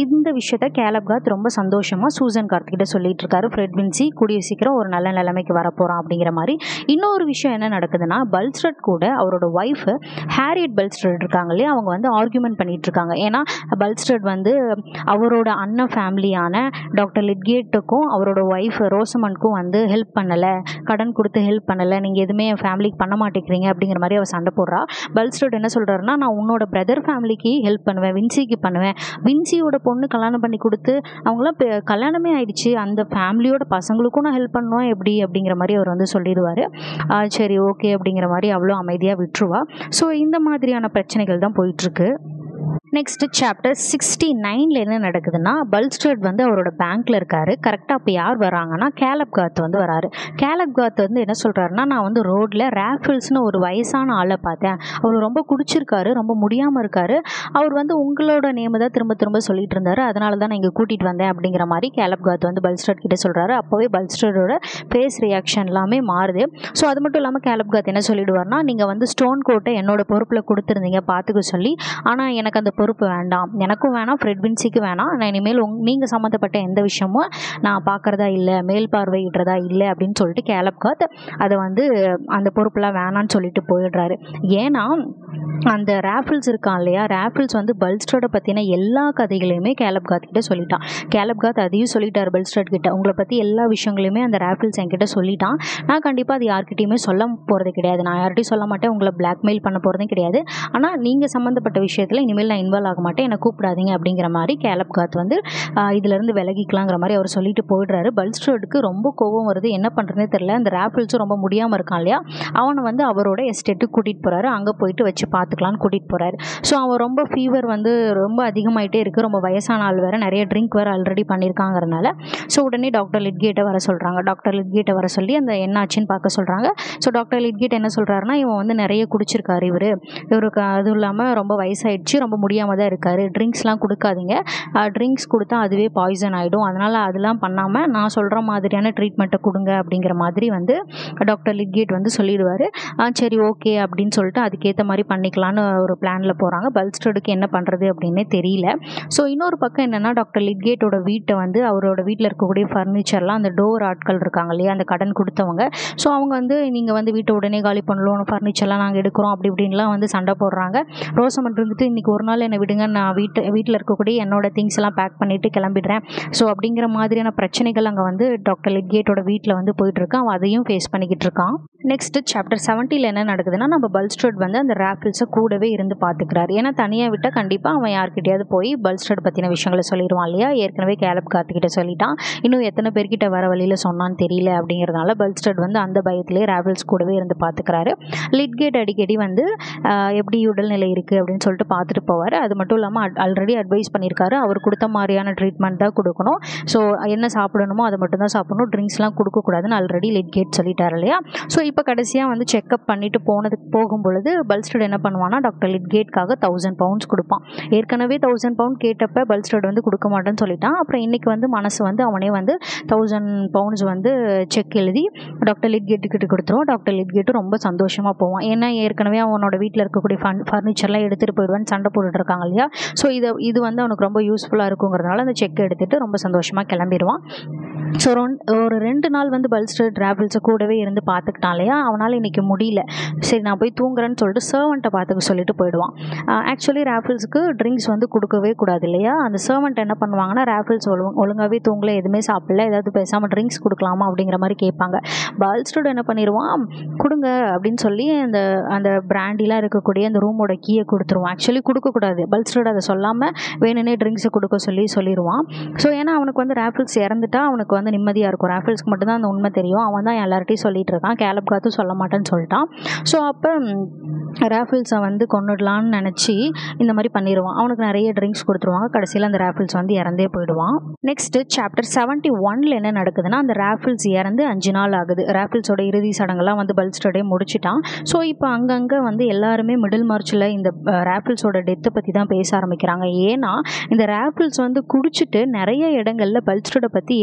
இந்த விஷயத்த கேலப்காத் ரொம்ப சந்தோஷமாக சூசன் கார்த்திகிட்ட சொல்லிட்டு இருக்காரு ஃப்ரெட் வின்சி கூடிய சீக்கிரம் ஒரு நல்ல நிலைமைக்கு வரப்போகிறான் அப்படிங்கிற மாதிரி இன்னொரு விஷயம் என்ன நடக்குதுன்னா பல்ஸ்ட்ரட் கூட அவரோட ஒய்ஃபு ஹேரியட் பல்ஸ்ட்ரட் இருக்காங்க இல்லையா அவங்க வந்து ஆர்குமெண்ட் பண்ணிட்டு இருக்காங்க ஏன்னா பல்ஸ்ட்ரட் வந்து அவரோட அண்ணன் ஃபேமிலியான டாக்டர் லிட்கேட்டுக்கும் அவரோட ஒய்ஃப் ரோசமனுக்கும் வந்து ஹெல்ப் பண்ணலை கடன் கொடுத்து ஹெல்ப் பண்ணலை நீங்கள் எதுவுமே என் ஃபேமிலிக்கு பண்ண மாட்டேங்கிறீங்க அப்படிங்கிற மாதிரி அவர் சண்டை போடுறா பல்ஸ்ட்ரட் என்ன சொல்கிறாருன்னா நான் உன்னோட பிரதர் ஃபேமிலிக்கு ஹெல்ப் பண்ணுவேன் வின்சிக்கு பண்ணுவேன் வின்சியோட பொண்ணு கல்யாணம் பண்ணி கொடுத்து அவங்களாம் இப்போ கல்யாணமே ஆயிடுச்சு அந்த ஃபேமிலியோட பசங்களுக்கும் நான் ஹெல்ப் பண்ணுவேன் எப்படி அப்படிங்கிற மாதிரி அவர் வந்து சொல்லிடுவார் சரி ஓகே அப்படிங்கிற மாதிரி அவ்வளோ அமைதியாக விட்டுருவா ஸோ இந்த மாதிரியான பிரச்சனைகள் தான் போயிட்டுருக்கு நெக்ஸ்ட் சாப்டர் சிக்ஸ்டி நைனில் என்ன நடக்குதுன்னா பல்ஸ்டர்ட் வந்து அவரோட பேங்க்கில் இருக்கார் கரெக்டாக அப்போ யார் வராங்கன்னா கேலப் காத் வந்து வராரு கேலப் காத் வந்து என்ன சொல்கிறாருன்னா நான் வந்து ரோட்டில் ரேஃபிள்ஸ்னு ஒரு வயசான ஆளை பார்த்தேன் அவர் ரொம்ப குடிச்சிருக்காரு ரொம்ப முடியாமல் இருக்காரு அவர் வந்து உங்களோட நேமு தான் திரும்ப திரும்ப சொல்லிட்டு இருந்தாரு அதனால தான் நான் இங்கே கூட்டிகிட்டு வந்தேன் அப்படிங்கிற மாதிரி கேலப் காத் வந்து பல்ஸ்டர்ட் கிட்ட சொல்கிறாரு அப்போவே பல்ஸ்டர்டோட ஃபேஸ் ரியாக்ஷன் எல்லாமே மாறுது ஸோ அது மட்டும் இல்லாமல் கேலப் காத் என்ன சொல்லிடுவார்னா நீங்கள் வந்து ஸ்டோன் கோட்டை என்னோட பொறுப்பில் கொடுத்துருந்தீங்க பார்த்துக்க சொல்லி ஆனால் எனக்கு அந்த பொறுப்பு வேண்டாம் எனக்கும் வேணாம் ஃப்ரெட் வின்சிக்கு வேணாம் நான் இனிமேல் உங் நீங்கள் சம்மந்தப்பட்ட எந்த விஷயமும் நான் பார்க்குறதா இல்லை மேல் பார்வையிடுறதா இல்லை அப்படின்னு சொல்லிட்டு கேலப் காத் அதை வந்து அந்த பொறுப்பெல்லாம் வேணான்னு சொல்லிட்டு போயிடுறாரு ஏன்னா அந்த ரேஃபிள்ஸ் இருக்கான் இல்லையா ரேஃபிள்ஸ் வந்து பல்ஸ்ட்ரோட பற்றின எல்லா கதைகளையுமே கேலப் காத் கிட்ட சொல்லிட்டான் கேலப் காத் அதையும் சொல்லிட்டார் பல்ஸ்ட்ரோட் கிட்ட உங்களை பற்றி எல்லா விஷயங்களையுமே அந்த ரேஃபிள்ஸ் என்கிட்ட சொல்லிட்டான் நான் கண்டிப்பாக அது யார்கிட்டையுமே சொல்ல போகிறது கிடையாது நான் யார்கிட்டையும் சொல்ல மாட்டேன் உங்களை பிளாக்மெயில் பண்ண போகிறதும் கிடையாது ஆனால் நீங்கள் சம்மந்தப்பட்ட விஷயத்தில் இனிமேல் நான் இன்வால்வ் ஆக மாட்டேன் என்னை கூப்பிடாதீங்க அப்படிங்கிற மாதிரி கேலப் காத் வந்து ஆஹ், இதிலிருந்து விலகிக்கலாங்கிற மாதிரி அவர் சொல்லிட்டு போயிடுறாரு பல்ஸ்ட்ரோடுக்கு ரொம்ப கோபம் வருது என்ன பண்ணுறதுனே தெரியல அந்த ரேஃபிள்ஸும் ரொம்ப முடியாமல் இருக்கான் இல்லையா அவனை வந்து அவரோட எஸ்டேட்டுக்கு கூட்டிகிட்டு போகிறாரு அங்கே போயிட்டு வச்சு பார்த்துக்கலான்னு கூட்டிகிட்டு போகிறாரு ஸோ அவன் ரொம்ப ஃபீவர் வந்து ரொம்ப அதிகமாயிட்டே இருக்குது ரொம்ப வயசான ஆள் வேறு நிறைய ட்ரிங்க் வேறு ஆல்ரெடி பண்ணியிருக்காங்கிறனால ஸோ உடனே டாக்டர் லிட்கேட்டை வர சொல்கிறாங்க டாக்டர் லிட்கேட்டை வர சொல்லி அந்த என்ன ஆச்சுன்னு பார்க்க சொல்கிறாங்க ஸோ டாக்டர் லிட்கேட் என்ன சொல்கிறாருன்னா இவன் வந்து நிறைய குடிச்சிருக்காரு இவர் இவருக்கு அதுவும் இல்லாமல் ரொம்ப வயசாயிடுச்சு ரொம்ப முடியாமல் தான் இருக்காரு ட்ரிங்க்ஸ்லாம் கொடுக்காதீங்க ட்ரிங்க்ஸ் கொடுத்தா அதுவே பாய்சன் ஆகிடும் அதனால் அதெல்லாம் பண்ணாமல் நான் சொல்கிற மாதிரியான ட்ரீட்மெண்ட்டை கொடுங்க அப்படிங்கிற மாதிரி வந்து டாக்டர் லிட்கேட் வந்து சொல்லிடுவார் சரி ஓகே அப்படின்னு சொல்லிட்டு அதுக்கேற்ற மாதிரி பண்ணிக்கலான்னு ஒரு பிளானில் போகிறாங்க பல்ஸ்டர்டுக்கு என்ன பண்ணுறது அப்படின்னே தெரியல ஸோ இன்னொரு பக்கம் என்னென்னா டாக்டர் லிட்கேட்டோட வீட்டை வந்து அவரோட வீட்டில் இருக்கக்கூடிய ஃபர்னிச்சர்லாம் அந்த டோர் ஆட்கள் இருக்காங்க இல்லையா அந்த கடன் கொடுத்தவங்க ஸோ அவங்க வந்து நீங்கள் வந்து வீட்டை உடனே காலி பண்ணலாம் ஃபர்னிச்சர்லாம் நாங்கள் எடுக்கிறோம் அப்படி இப்படின்லாம் வந்து சண்டை போடுறாங்க ரோசமன் இருந்துட்டு இன்றைக்கி ஒரு நாள் என்னை விடுங்க நான் வீட்டு வீட்டில் இருக்கக்கூடிய என்னோட திங்ஸ் எல்லாம் பேக் பண்ணிவிட்டு கிளம்பிடுறேன் ஸோ அப்படிங்கிற மாதிரியான பிரச்சனைகள் அங்கே வந்து டாக்டர் லிட்கேட்டோட வீட்டில் வந்து போயிட்டுருக்கு அவன் அதையும் ஃபேஸ் பண்ணிக்கிட்டு இருக்கான் நெக்ஸ்ட் சாப்டர் செவன்ட்டியில் என்ன நடக்குதுன்னா நம்ம பல்ஸ்ட்ரோட் வந்து அந்த ரேஃபிள்ஸை கூடவே இருந்து பார்த்துக்கிறாரு ஏன்னா தனியாக விட்டால் கண்டிப்பாக அவன் யார்கிட்டயாவது போய் பல்ஸ்ட்ரோட் பற்றின விஷயங்களை சொல்லிடுவான் இல்லையா ஏற்கனவே கேலப் கார்த்திகிட்ட சொல்லிட்டான் இன்னும் எத்தனை பேர்கிட்ட வர வழியில் சொன்னான்னு தெரியல அப்படிங்கிறதுனால பல்ஸ்ட்ரோட் வந்து அந்த பயத்திலே ரேஃபிள்ஸ் கூடவே இருந்து பார்த்துக்கிறாரு லிட்கேட் அடிக்கடி வந்து ஆஹ், எப்படி உடல்நிலை இருக்குது அப்படின்னு சொல்லிட்டு பார்த்துட்டு போவார் அது மட்டும் இல்லாமல் ஆல்ரெடி அட்வைஸ் பண்ணியிருக்காரு அவர் கொடுத்த மாதிரியான ட்ரீட்மெண்ட் தான் கொடுக்கணும் ஸோ என்ன சாப்பிடணுமோ அதை மட்டும் தான் சாப்பிடணும் ட்ரிங்க்ஸ்லாம் கொடுக்கக்கூடாதுன்னு ஆல்ரெடி லிட்கேட் சொல்லிட்டார் இல்லையா ஸோ இப்போ கடைசியாக வந்து செக்அப் பண்ணிட்டு போனதுக்கு போகும் பொழுது பல்ஸ்டட் என்ன பண்ணுவான்னா டாக்டர் லிட்கேட்காக தௌசண்ட் பவுண்ட்ஸ் கொடுப்பான் ஏற்கனவே தௌசண்ட் பவுண்ட் கேட்டப்ப பல்ஸ்டட் வந்து கொடுக்க மாட்டேன்னு சொல்லிட்டான் அப்புறம் இன்னைக்கு வந்து மனசு வந்து அவனே வந்து தௌசண்ட் பவுண்ட்ஸ் வந்து செக் எழுதி டாக்டர் லிட்கேட்டுக்கிட்ட கொடுத்துருவான் டாக்டர் லிட்கேட்டும் ரொம்ப சந்தோஷமாக போவான் ஏன்னா ஏற்கனவே அவனோட வீட்டில் இருக்கக்கூடிய ஃபன் ஃபர்னிச்சர்லாம் எடுத்துகிட்டு போயிடுவான்னு சண்டை போட்டுட்டு இருக்காங்க இல்லையா ஸோ இதை இது வந்து அவனுக்கு ரொம்ப யூஸ்ஃபுல்லாக இருக்குங்கிறதுனால அந்த செக் எடுத்துகிட்டு ரொம்ப சந்தோஷமாக கிளம்பிடுவான் ஸோ ஒரு ரெண்டு நாள் வந்து பல்ஸ்டர் ட்ராவல்ஸை கூடவே இருந்து பார்த்துக்கிட்டான் இல்லையா அவனால் இன்றைக்கி முடியல சரி நான் போய் தூங்குறேன்னு சொல்லிட்டு சர்வெண்ட்டை பார்த்துக்க சொல்லிட்டு போயிடுவான் ஆக்சுவலி ரேஃபிள்ஸுக்கு ட்ரிங்க்ஸ் வந்து கொடுக்கவே கூடாது இல்லையா அந்த சர்வெண்ட் என்ன பண்ணுவாங்கன்னா ரேஃபிள்ஸ் ஒழுங்கு ஒழுங்காகவே தூங்கல எதுவுமே சாப்பிடல ஏதாவது பேசாமல் ட்ரிங்க்ஸ் கொடுக்கலாமா அப்படிங்கிற மாதிரி கேட்பாங்க பல்ஸ்டோட என்ன பண்ணிடுவான் கொடுங்க அப்படின்னு சொல்லி அந்த அந்த பிராண்டிலாம் இருக்கக்கூடிய அந்த ரூமோட கீயை கொடுத்துருவான் ஆக்சுவலி கொடுக்கக்கூடாது பல்ஸ்டோட அதை சொல்லாமல் வேணும்னே ட்ரிங்க்ஸை கொடுக்க சொல்லி சொல்லிடுவான் ஸோ ஏன்னா அவனுக்கு வந்து ரேஃபிள்ஸ் இறந்துட்டா அவனுக்கு வந்து நிம்மதியாக இருக்கும் ரேஃபிள்ஸ்க்கு மட்டும்தான் அந்த உண்மை தெரியும் அவன் தான் எல்லார்ட்டையும் சொல்லிட்டு இருக்கான் கேலப் காத்தும் சொல்ல மாட்டேன்னு சொல்லிட்டான் ஸோ அப்போ ரேஃபிள்ஸை வந்து கொண்டுடலான்னு நினச்சி இந்த மாதிரி பண்ணிடுவான் அவனுக்கு நிறைய ட்ரிங்க்ஸ் கொடுத்துருவாங்க கடைசியில் அந்த ரேஃபிள்ஸ் வந்து இறந்தே போயிடுவான் நெக்ஸ்ட்டு சாப்டர் செவன்ட்டி ஒனில் என்ன நடக்குதுன்னா அந்த ரேஃபிள்ஸ் இறந்து அஞ்சு நாள் ஆகுது ரேஃபிள்ஸோட இறுதி சடங்கெல்லாம் வந்து பல்ஸ்டோடே முடிச்சிட்டான் ஸோ இப்போ அங்கங்கே வந்து எல்லாருமே மிடில் மார்ச்சில் இந்த ரேஃபிள்ஸோட டெத்தை பற்றி தான் பேச ஆரம்பிக்கிறாங்க ஏன்னா இந்த ரேஃபிள்ஸ் வந்து குடிச்சிட்டு நிறைய இடங்களில் பல்ஸ்டோட பற்றி ஏற்கனவே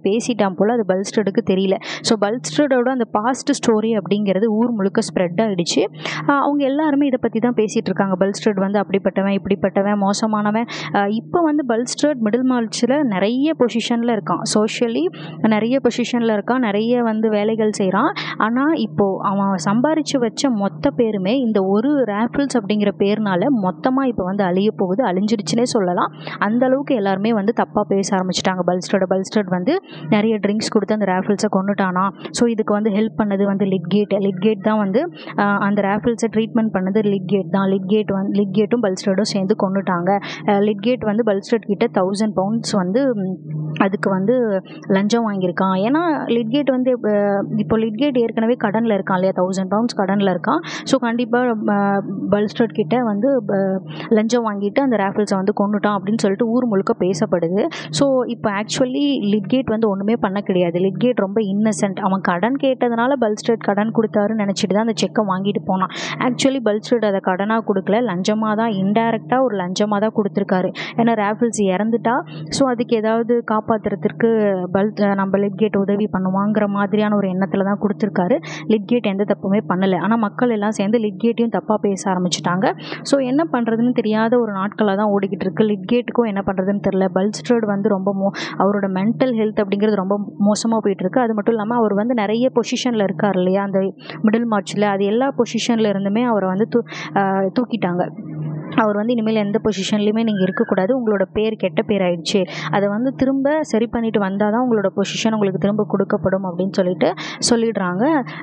பேசிட்டான் போல் அது பல்ஸ்டடுக்கு தெரியல ஸோ பல்ஸ்டடோட அந்த பாஸ்ட் ஸ்டோரி அப்படிங்கிறது ஊர் முழுக்க ஸ்ப்ரெட் ஆகிடுச்சு அவங்க எல்லாருமே இதை பற்றி தான் பேசிகிட்டு இருக்காங்க பல்ஸ்டட் வந்து அப்படிப்பட்டவன் இப்படிப்பட்டவன் மோசமானவன் இப்போ வந்து பல்ஸ்டட் மிடில் மார்ச்சில் நிறைய பொசிஷனில் இருக்கான் சோஷியலி நிறைய பொசிஷனில் இருக்கான் நிறைய வந்து வேலைகள் செய்கிறான் ஆனால் இப்போது அவன் சம்பாரித்து வச்ச மொத்த பேருமே இந்த ஒரு ரேஃபிள்ஸ் அப்படிங்கிற பேர்னால மொத்தமாக இப்போ வந்து அழிய போகுது அழிஞ்சிடுச்சுனே சொல்லலாம் அந்த அளவுக்கு எல்லாருமே வந்து தப்பாக பேச ஆரம்பிச்சிட்டாங்க பல்ஸ்டட் பல்ஸ்டட் வந்து நிறைய ட்ரிங்க்ஸ் கொடுத்து அந்த ரேஃபிள்ஸை கொண்டுட்டானா ஸோ இதுக்கு வந்து ஹெல்ப் பண்ணது வந்து லிட்கேட் லிட்கேட் தான் வந்து அந்த ரேஃபிள்ஸை ட்ரீட்மெண்ட் பண்ணது லிட்கேட் தான் லிட்கேட் வந்து லிட்கேட்டும் பல்ஸ்டடும் சேர்ந்து கொண்டுட்டாங்க லிட்கேட் வந்து பல்ஸ்டட் கிட்ட தௌசண்ட் பவுண்ட்ஸ் வந்து அதுக்கு வந்து லஞ்சம் வாங்கியிருக்கான் ஏன்னா லிட்கேட் வந்து இப்போ லிட்கேட் ஏற்கனவே கடனில் இருக்கான் இல்லையா தௌசண்ட் பவுண்ட்ஸ் கடனில் இருக்கான் ஸோ கண்டிப்பாக பல்ஸ்டட் கிட்ட வந்து லஞ்சம் வாங்கிட்டு அந்த ரேஃபிள்ஸை வந்து கொண்டுட்டான் அப்படின்னு சொல்லிட்டு ஊர் முழுக்க பேசப்படுது ஸோ இப்போ ஆக்சுவலி லிட்கேட் வந்து ஒன்றுமே பண்ண கிடையாது லிட்கேட் ரொம்ப இன்னசென்ட் அவன் கடன் கேட்டதுனால பல்ஸ்டட் கடன் கொடுத்தாருன்னு நினச்சிட்டு தான் அந்த செக்கை வாங்கிட்டு போனான் ஆக்சுவலி பல்ஸ்டட் அதை கடனாக கொடுக்கல லஞ்சமாக தான் இன்டைரக்டாக ஒரு லஞ்சமாக தான் கொடுத்துருக்காரு ஏன்னா ரேஃபிள்ஸ் இறந்துட்டா ஸோ அதுக்கு ஏதாவது காப்பாற்றுறதுக்கு பல் நம்ம லிட்கேட் உதவி பண்ணுவாங்கிற மாதிரியான ஒரு எண்ணத்தில் தான் கொடுத்துருக்காரு லிட்கேட் எந்த தப்புமே பண்ணலை ஆனால் மக்கள் எல்லாம் சேர்ந்து லிட்கேட்டையும் தப்பாக பேச ஆரம்பிச்சிட்டாங்க ஸோ என்ன பண்ணுறதுன்னு தெரியாத ஒரு நாட்களாக தான் ஓடிக்கிட்டு இருக்கு லிட்கேட்டுக்கும் என்ன பண்ணுறதுன்னு தெரில பல்ஸ்டர்ட் வந்து ரொம்ப மோ அவரோட மென்டல் ஹெல்த் அப்படிங்கிறது ரொம்ப மோசமாக போயிட்டுருக்கு அது மட்டும் இல்லாமல் அவர் வந்து நிறைய பொசிஷனில் இருக்கார் இல்லையா அந்த மிடில் மார்ச்சில் அது எல்லா பொசிஷனில் இருந்துமே அவரை வந்து தூ தூக்கிட்டாங்க அவர் வந்து இனிமேல் எந்த பொசிஷன்லையுமே நீங்கள் இருக்கக்கூடாது உங்களோட பேர் கெட்ட பேர் ஆயிடுச்சு அதை வந்து திரும்ப சரி பண்ணிட்டு வந்தால் தான் உங்களோட பொசிஷன் உங்களுக்கு திரும்ப கொடுக்கப்படும் அப்படின்னு சொல்லிட்டு சொல்லிடுறாங்க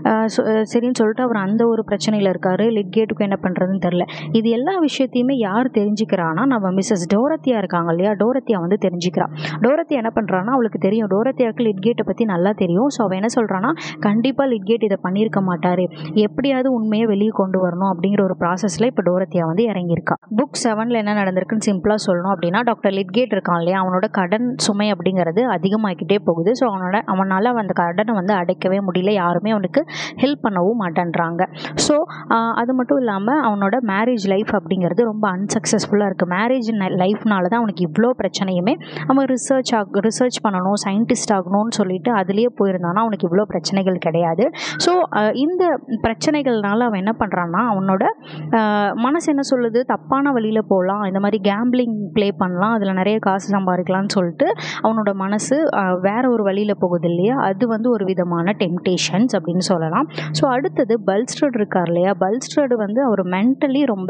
சரின்னு சொல்லிட்டு அவர் அந்த ஒரு பிரச்சனையில் இருக்கார் லிட்கேட்டுக்கு என்ன பண்ணுறதுன்னு தெரில இது எல்லா விஷயத்தையுமே யார் தெரிஞ்சுக்கிறான்னா நம்ம மிஸ்ஸஸ் டோரத்தியா இருக்காங்க இல்லையா டோரத்தியா வந்து தெரிஞ்சுக்கிறா டோரத்தியா என்ன பண்ணுறான்னா அவளுக்கு தெரியும் டோரத்தியாவுக்கு லிட்கேட்டை பற்றி நல்லா தெரியும் ஸோ அவள் என்ன சொல்கிறான்னா கண்டிப்பாக லிட்கேட் இதை பண்ணியிருக்க மாட்டார் எப்படியாவது உண்மையை வெளியே கொண்டு வரணும் அப்படிங்கிற ஒரு ப்ராசஸில் இப்போ டோரத்தியா வந்து இறங்கியிருக்கா புக் செவனில் என்ன நடந்திருக்குன்னு சிம்பிளாக சொல்லணும் அப்படின்னா டாக்டர் லிட்கேட் இருக்கான் இல்லையா அவனோட கடன் சுமை அப்படிங்கிறது அதிகமாகிக்கிட்டே போகுது ஸோ அவனோட அவனால் அந்த கடனை வந்து அடைக்கவே முடியல யாருமே அவனுக்கு ஹெல்ப் பண்ணவும் மாட்டேன்றாங்க ஸோ அது மட்டும் இல்லாமல் அவனோட மேரேஜ் லைஃப் அப்படிங்கிறது ரொம்ப அன்சக்ஸஸ்ஃபுல்லாக இருக்குது மேரேஜ் லைஃப்னால தான் அவனுக்கு இவ்வளோ பிரச்சனையுமே அவன் ரிசர்ச் ஆக ரிசர்ச் பண்ணணும் சயின்டிஸ்ட் ஆகணும்னு சொல்லிட்டு அதுலேயே போயிருந்தானா அவனுக்கு இவ்வளோ பிரச்சனைகள் கிடையாது ஸோ இந்த பிரச்சனைகள்னால அவன் என்ன பண்ணுறான்னா அவனோட மனசு என்ன சொல்லுது தப்பான வழியில் போகலாம் இந்த மாதிரி கேம்பிளிங் ப்ளே பண்ணலாம் அதில் நிறைய காசு சம்பாதிக்கலாம்னு சொல்லிட்டு அவனோட மனசு வேற ஒரு வழியில் போகுது இல்லையா அது வந்து ஒரு விதமான டெம்டேஷன்ஸ் அப்படின்னு சொல்லலாம் ஸோ அடுத்தது பல்ஸ்டர்ட் இருக்கார் இல்லையா பல்ஸ்டர்டு வந்து அவர் மென்டலி ரொம்ப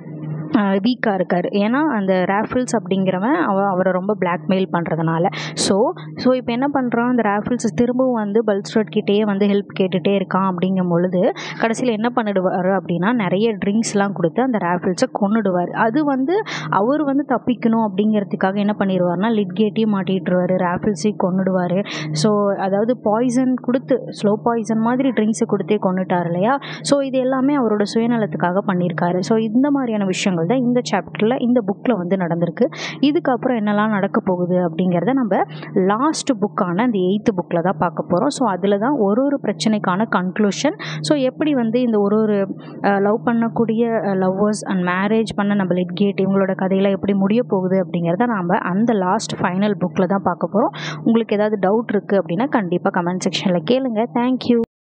வீக்காக இருக்கார் ஏன்னா அந்த ரேஃபிள்ஸ் அப்படிங்கிறவன் அவ அவரை ரொம்ப பிளாக்மெயில் பண்ணுறதுனால ஸோ ஸோ இப்போ என்ன பண்ணுறான் அந்த ரேஃபிள்ஸ் திரும்பவும் வந்து பல்ஸ்ட்ரோட் கிட்டேயே வந்து ஹெல்ப் கேட்டுகிட்டே இருக்கான் அப்படிங்கும் பொழுது கடைசியில் என்ன பண்ணிடுவார் அப்படின்னா நிறைய ட்ரிங்க்ஸ்லாம் கொடுத்து அந்த ரேஃபிள்ஸை கொண்டுடுவார் அது வந்து அவர் வந்து தப்பிக்கணும் அப்படிங்கிறதுக்காக என்ன பண்ணிடுவார்னா லிட்கேட்டையும் மாட்டிட்டுருவார் ரேஃபிள்ஸையும் கொண்டுடுவார் ஸோ அதாவது பாய்சன் கொடுத்து ஸ்லோ பாய்சன் மாதிரி ட்ரிங்க்ஸை கொடுத்தே கொண்டுட்டார் இல்லையா ஸோ இது எல்லாமே அவரோட சுயநலத்துக்காக பண்ணியிருக்காரு ஸோ இந்த மாதிரியான விஷயங்கள் தான் இந்த சாப்டரில் இந்த புக்கில் வந்து நடந்திருக்கு இதுக்கப்புறம் என்னெல்லாம் நடக்க போகுது அப்படிங்கிறத நம்ம லாஸ்ட் புக்கான அந்த எயித்து புக்கில் தான் பார்க்க போகிறோம் ஸோ அதில் தான் ஒரு ஒரு பிரச்சனைக்கான கன்க்ளூஷன் ஸோ எப்படி வந்து இந்த ஒரு ஒரு லவ் பண்ணக்கூடிய லவ்வர்ஸ் அண்ட் மேரேஜ் பண்ண நம்ம லிட்கேட் இவங்களோட கதையெல்லாம் எப்படி முடிய போகுது அப்படிங்கிறத நம்ம அந்த லாஸ்ட் ஃபைனல் புக்கில் தான் பார்க்க போகிறோம் உங்களுக்கு ஏதாவது டவுட் இருக்குது அப்படின்னா கண்டிப்பாக கமெண்ட் செக்ஷனில் கேளுங்க தேங்க்யூ